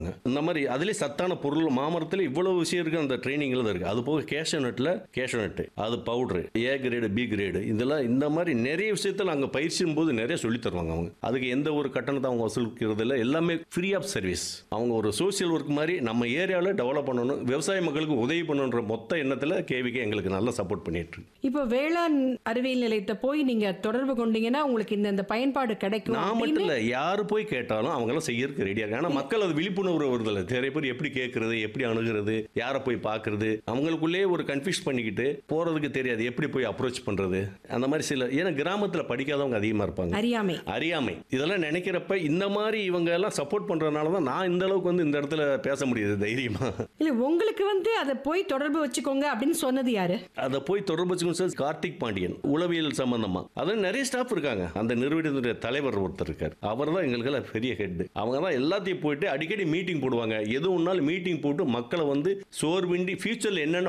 இந்த மாதிரி அதுலேயே சத்தான பொருள் மாமரத்தில் இவ்வளவு விஷயம் இருக்கு அந்த ட்ரைனிங்ல தான் இருக்கு அது போக கேஷோ நட்டில் கேஷோ நட்டு அது powder A grade B grade இதெல்லாம் இந்த மாதிரி நிறைய விஷயத்தில் அங்கே பயிற்சியும் போது நிறைய சொல்லித் தருவாங்க அவங்க அதுக்கு எந்த ஒரு கட்டணத்தை அவங்க வசூலிக்கிறது இல்லை எல்லாமே ஃப்ரீ ஆஃப் சர்வீஸ் அவங்க ஒரு சோஷியல் ஒர்க் மாதிரி நம்ம ஏரியாவில் டெவலப் பண்ணணும் விவசாய மக்களுக்கு உதவி பண்ணணுன்ற மொத்த எண்ணத்தில் கேவிக்கு எங்களுக்கு நல்லா சப்போர்ட் பண்ணிட்டு இருக்கு இப்போ வேளாண் அறிவியல் நிலையத்தை போய் நீங்க தொடர்பு கொண்டீங்கன்னா உங்களுக்கு இந்த இந்த பயன்பாடு கிடைக்கும் நான் மட்டும் அப்படின்னு இல்லை யார் போய் கேட்டாலும் அவங்களாம் செய்யறதுக்கு ரெடியாக இருக்காங்க ஆனால் மக்கள் அது விழிப்புணர்வு வருதில்ல நிறைய பேர் எப்படி கேட்கறது எப்படி அணுகிறது யாரை போய் பார்க்கறது அவங்களுக்குள்ளேயே ஒரு கன்ஃபியூஸ் பண்ணிக்கிட்டு போறதுக்கு தெரியாது எப்படி போய் அப்ரோச் பண்றது அந்த மாதிரி சில ஏன்னா கிராமத்தில் படிக்காதவங்க அதிகமாக இருப்பாங்க அறியாமை அறியாமை இதெல்லாம் நினைக்கிறப்ப இந்த மாதிரி இவங்க எல்லாம் சப்போர்ட் பண்றதுனால தான் நான் இந்த அளவுக்கு வந்து இந்த இடத்துல பேச முடியுது தைரியமா இல்ல உங்களுக்கு வந்து அதை போய் தொடர்பு வச்சுக்கோங்க அப்படின்னு சொன்னது யாரு அதை போய் தொடர்பு வச்சுக்கணும் சார் கார்த்திக் பாண்டியன் உளவியல் சம்பந்தமா அதான் நிறைய ஸ்டாஃப் இருக்காங்க அந்த நிறுவனத்துடைய தலைவர் ஒருத்தர் இருக்கார் அவர் தான் எங்களுக்கெல்லாம் பெரிய ஹெட் அவங்க தான் எல்லாத்தையும் போயிட்டு அடிக்கடி மீட்டிங் போடுவாங்க எது ஒன்றாலும் மீட்டிங் போட்டு மக்களை வந்து சோர்வின்றி ஃபியூச்சர்ல என்னென்ன